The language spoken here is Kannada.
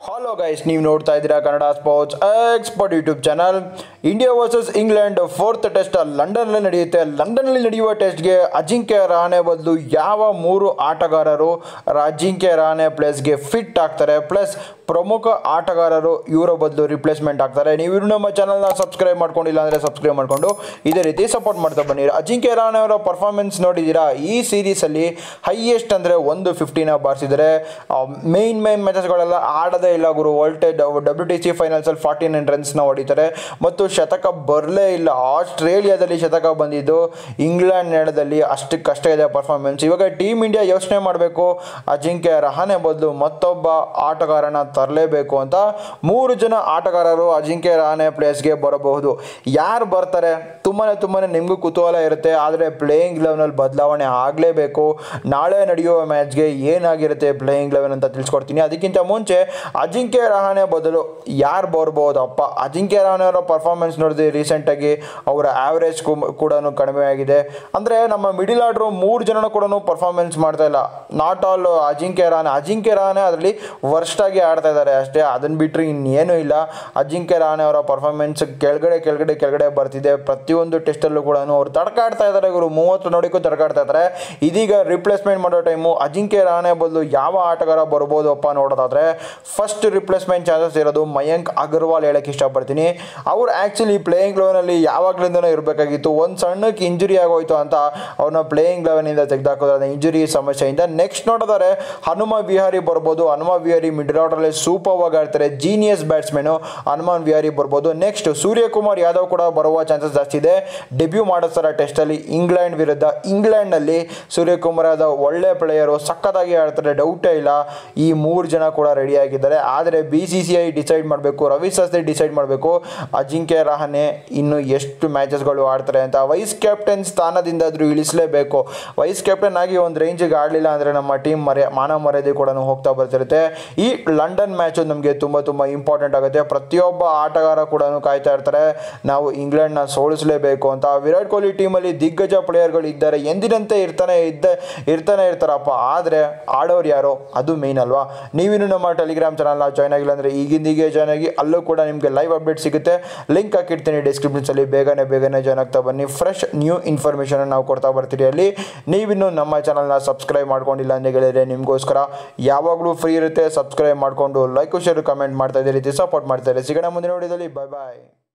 ಹಲೋ ಗೈಸ್ ನೀವು ನೋಡ್ತಾ ಇದ್ದೀರಾ Kannada sports expert YouTube channel India versus England fourth test ಲಂಡನ್ನಲ್ಲಿ ನಡೆಯುತ್ತೆ ಲಂಡನ್ನಲ್ಲಿ ನಡೆಯುವ ಟೆಸ್ಟ್ಗೆ ಅಜಿಂಕ್ಯ ರಹಾನೆ ಬದಲು ಯಾವ ಮೂರು ಆಟಗಾರರು ಅಜಿಂಕ್ಯ ರಹಾನೆ ಪ್ಲೇಸ್ಗೆ ಫಿಟ್ ಆಗ್ತಾರೆ ಪ್ಲಸ್ ಪ್ರಮುಖ ಆಟಗಾರರು ಇವರ ಬದಲು ರಿಪ್ಲೇಸ್ಮೆಂಟ್ ಆಗ್ತಾರೆ ನೀವು ಇನ್ನು ನಮ್ಮ ಚಾನಲ್ನ ಸಬ್ಸ್ಕ್ರೈಬ್ ಮಾಡ್ಕೊಂಡಿಲ್ಲ ಅಂದರೆ ಸಬ್ಸ್ಕ್ರೈಬ್ ಮಾಡಿಕೊಂಡು ಇದೇ ರೀತಿ ಸಪೋರ್ಟ್ ಮಾಡ್ತಾ ಬನ್ನಿ ಅಜಿಂಕ್ಯ ರಹಾನೆ ಅವರ ಪರ್ಫಾರ್ಮೆನ್ಸ್ ನೋಡಿದ್ದೀರಾ ಈ ಸೀರೀಸಲ್ಲಿ ಹೈಯೆಸ್ಟ್ ಅಂದರೆ ಒಂದು ಫಿಫ್ಟಿನ ಬಾರಿಸಿದರೆ ಮೇನ್ ಮೇನ್ ಮ್ಯಾಚಸ್ಗಳೆಲ್ಲ ಆಡದೇ ಇಲ್ಲ ಗುರು ವರ್ಲ್ಡ್ ಡಬ್ಲ್ಯೂ ಟಿ ಸಿ ಫೈನಲ್ಸಲ್ಲಿ ಫಾರ್ಟಿ ನೈನ್ ರನ್ಸ್ನ ಹೊಡಿತಾರೆ ಮತ್ತು ಶತಕ ಬರಲೇ ಇಲ್ಲ ಆಸ್ಟ್ರೇಲಿಯಾದಲ್ಲಿ ಶತಕ ಬಂದಿದ್ದು ಇಂಗ್ಲೆಂಡ್ ನೆಲದಲ್ಲಿ ಅಷ್ಟಕ್ಕೆ ಕಷ್ಟ ಇದೆ ಪರ್ಫಾರ್ಮೆನ್ಸ್ ಇವಾಗ ಟೀಮ್ ಇಂಡಿಯಾ ಯೋಚನೆ ಮಾಡಬೇಕು ಅಜಿಂಕ್ಯ ರಹಾನೆ ಬದಲು ಮತ್ತೊಬ್ಬ ಆಟಗಾರನ ತರಲೇಬೇಕು ಅಂತ ಮೂರು ಜನ ಆಟಗಾರರು ಅಜಿಂಕ್ಯ ರಹಾನೆ ಪ್ಲೇಸ್ಗೆ ಬರಬಹುದು ಯಾರು ಬರ್ತಾರೆ ತುಂಬಾ ತುಂಬಾ ನಿಮಗೂ ಕುತೂಹಲ ಇರುತ್ತೆ ಆದರೆ ಪ್ಲೇಯಿಂಗ್ ಲೆವೆನಲ್ಲಿ ಬದಲಾವಣೆ ಆಗಲೇಬೇಕು ನಾಳೆ ನಡೆಯುವ ಮ್ಯಾಚ್ಗೆ ಏನಾಗಿರುತ್ತೆ ಪ್ಲೇಯಿಂಗ್ ಲೆವೆನ್ ಅಂತ ತಿಳಿಸ್ಕೊಡ್ತೀನಿ ಅದಕ್ಕಿಂತ ಮುಂಚೆ ಅಜಿಂಕ್ಯ ರಹಾನೆ ಬದಲು ಯಾರು ಬರ್ಬೋದಪ್ಪ ಅಜಿಂಕ್ಯ ರಹಾನೆ ಅವರ ಪರ್ಫಾರ್ಮೆನ್ಸ್ ನೋಡಿದ್ವಿ ರೀಸೆಂಟಾಗಿ ಅವರ ಆ್ಯಾವ್ರೇಜ್ ಕೂಡ ಕಡಿಮೆ ಆಗಿದೆ ಅಂದರೆ ನಮ್ಮ ಮಿಡಿಲ್ ಆರ್ಡ್ರು ಮೂರು ಜನನು ಕೂಡ ಪರ್ಫಾರ್ಮೆನ್ಸ್ ಮಾಡ್ತಾ ಇಲ್ಲ ನಾಟ್ ಆಲ್ ಅಜಿಂಕ್ಯ ರಹಾನೆ ಅಜಿಂಕ್ಯ ರಹಾನೆ ಅದರಲ್ಲಿ ವರ್ಸ್ಟಾಗಿ ಆಡ್ತಾ ಇದ್ದಾರೆ ಅಷ್ಟೇ ಅದನ್ನು ಬಿಟ್ಟರೆ ಇನ್ನೇನು ಇಲ್ಲ ಅಜಿಂಕ್ಯ ರಹಾನೆ ಅವರ ಪರ್ಫಾರ್ಮೆನ್ಸ್ ಕೆಳಗಡೆ ಕೆಳಗಡೆ ಕೆಳಗಡೆ ಬರ್ತಿದೆ ಪ್ರತಿಯೊಂದು ಟೆಸ್ಟಲ್ಲೂ ಕೂಡ ಅವ್ರು ತಡ್ಕಾಡ್ತಾ ಇದ್ದಾರೆ ಇವರು ಮೂವತ್ತು ನೋಡಿಕೂ ತಡ್ಕಾಡ್ತಾ ಇದ್ದಾರೆ ಇದೀಗ ರಿಪ್ಲೇಸ್ಮೆಂಟ್ ಮಾಡೋ ಟೈಮು ಅಜಿಂಕ್ಯ ರಹಾನೆ ಬದಲು ಯಾವ ಆಟಗಾರ ಬರ್ಬೋದಪ್ಪ ನೋಡೋದಾದ್ರೆ ಫಸ್ಟ್ ರಿಪ್ಲೇಸ್ಮೆಂಟ್ ಚಾನ್ಸಸ್ ಇರೋದು ಮಯಾಂಕ್ ಅಗರ್ವಾಲ್ ಹೇಳಕ್ಕೆ ಇಷ್ಟಪಡ್ತೀನಿ ಅವ್ರು ಆ್ಯಕ್ಚುಲಿ ಪ್ಲೇಯಿಂಗ್ ಲೆವೆನಲ್ಲಿ ಯಾವಾಗಲಿಂದನೂ ಇರಬೇಕಾಗಿತ್ತು ಒಂದು ಸಣ್ಣಕ್ಕೆ ಇಂಜುರಿ ಆಗೋಯ್ತು ಅಂತ ಅವ್ರನ್ನ ಪ್ಲೇಯಿಂಗ್ ಲೆವೆನಿಂದ ತೆಗೆದಾಕೋದ್ರೆ ಇಂಜುರಿ ಸಮಸ್ಯೆಯಿಂದ ನೆಕ್ಸ್ಟ್ ನೋಡಿದರೆ ಹನುಮ ವಿಹಾರಿ ಬರ್ಬೋದು ಹನುಮ ವಿಹಾರಿ ಮಿಡಲ್ ಆರ್ಡರಲ್ಲಿ ಸೂಪರ್ ಆಗಿ ಆಡ್ತಾರೆ ಜೀನಿಯಸ್ ಬ್ಯಾಟ್ಸ್ಮನು ಹನುಮಾನ್ ವಿಹಾರಿ ಬರ್ಬೋದು ನೆಕ್ಸ್ಟ್ ಸೂರ್ಯಕುಮಾರ್ ಯಾದವ್ ಕೂಡ ಬರುವ ಚಾನ್ಸಸ್ ಜಾಸ್ತಿ ಇದೆ ಡೆಬ್ಯೂ ಮಾಡಿಸ್ತಾರೆ ಟೆಸ್ಟಲ್ಲಿ ಇಂಗ್ಲೆಂಡ್ ವಿರುದ್ಧ ಇಂಗ್ಲೆಂಡ್ನಲ್ಲಿ ಸೂರ್ಯಕುಮಾರ್ ಯಾದವ್ ಒಳ್ಳೆ ಪ್ಲೇಯರು ಸಖತ್ತಾಗಿ ಆಡ್ತಾರೆ ಡೌಟೇ ಇಲ್ಲ ಈ ಮೂರು ಜನ ಕೂಡ ರೆಡಿಯಾಗಿದ್ದಾರೆ ಆದರೆ B C C I decide ಮಾಡಬೇಕು ರವಿ ಶಾಸ್ತ್ರಿ ಡಿಸೈಡ್ ಮಾಡಬೇಕು ಅಜಿಂಕ್ಯ ರಹಾನೆ ಇನ್ನು ಎಷ್ಟು ಮ್ಯಾಚಸ್ಗಳು ಆಡ್ತಾರೆ ಅಂತ ವೈಸ್ ಕ್ಯಾಪ್ಟನ್ ಸ್ಥಾನದಿಂದಾದರೂ ಇಳಿಸಲೇಬೇಕು ವೈಸ್ ಕ್ಯಾಪ್ಟನ್ ಆಗಿ ಒಂದು ರೇಂಜಿಗೆ ಆಡಲಿಲ್ಲ ಅಂದರೆ ನಮ್ಮ ಟೀಮ್ ಮರ್ಯ ಮಾನವ ಮರ್ಯಾದೆ ಕೂಡ ಹೋಗ್ತಾ ಬರ್ತಿರುತ್ತೆ ಈ ಲಂಡನ್ ಮ್ಯಾಚು ನಮಗೆ ತುಂಬ ತುಂಬ ಇಂಪಾರ್ಟೆಂಟ್ ಆಗುತ್ತೆ ಪ್ರತಿಯೊಬ್ಬ ಆಟಗಾರ ಕೂಡ ಕಾಯ್ತಾ ಇರ್ತಾರೆ ನಾವು ಇಂಗ್ಲೆಂಡ್ನ ಸೋಲಿಸಲೇಬೇಕು ಅಂತ ವಿರಾಟ್ ಕೊಹ್ಲಿ ಟೀಮಲ್ಲಿ ದಿಗ್ಗಜ ಪ್ಲೇಯರ್ಗಳು ಇದ್ದಾರೆ ಎಂದಿನಂತೆ ಇರ್ತಾನೆ ಇದ್ದ ಇರ್ತಾನೆ ಇರ್ತಾರಪ್ಪ ಆದರೆ ಆಡೋರು ಯಾರೋ ಅದು ಮೇಯ್ನ್ ಅಲ್ವಾ ನೀವಿನ್ನು ನಮ್ಮ ಟೆಲಿಗ್ರಾಮ್ ಚಾನಲ್ನ ಜಾಯ್ನ್ ಆಗಿಲ್ಲ ಅಂದರೆ ಈಗಿಂದೀಗೆ ಜಾಯ್ನ್ ಆಗಿ ಅಲ್ಲೂ ಕೂಡ ನಿಮಗೆ ಲೈವ್ ಅಪ್ಡೇಟ್ ಸಿಗುತ್ತೆ ಲಿಂಕ್ ಹಾಕಿರ್ತೀನಿ ಡಿಸ್ಕ್ರಿಪ್ಷನ್ಸಲ್ಲಿ ಬೇಗನೆ ಬೇಗನೆ ಜಾಯ್ನ್ ಆಗ್ತಾ ಬನ್ನಿ ಫ್ರೆಶ್ ನ್ಯೂ ಇನ್ಫಾರ್ಮೇಷನ್ ನಾವು ಕೊಡ್ತಾ ಬರ್ತೀರಿ ಅಲ್ಲಿ ನೀವಿನ್ನು ನಮ್ಮ ಚಾನಲ್ನ ಸಬ್ಸ್ಕ್ರೈಬ್ ಮಾಡ್ಕೊಂಡಿಲ್ಲ ಅಂತ ಹೇಳಿದ್ರೆ ನಿಮಗೋಸ್ಕರ ಯಾವಾಗಲೂ ಫ್ರೀ ಇರುತ್ತೆ ಸಬ್ಸ್ಕ್ರೈಬ್ ಮಾಡಿಕೊಂಡು ಲೈಕ್ ಶೇರ್ ಕಮೆಂಟ್ ಮಾಡ್ತಾ ಇದೇ ರೀತಿ ಸಪೋರ್ಟ್ ಮಾಡ್ತಾ ಇದ್ದಾರೆ ಸಿಗೋಣ ಮುಂದಿನ ವಿಡಿಯೋದಲ್ಲಿ ಬಾಯ್ ಬಾಯ್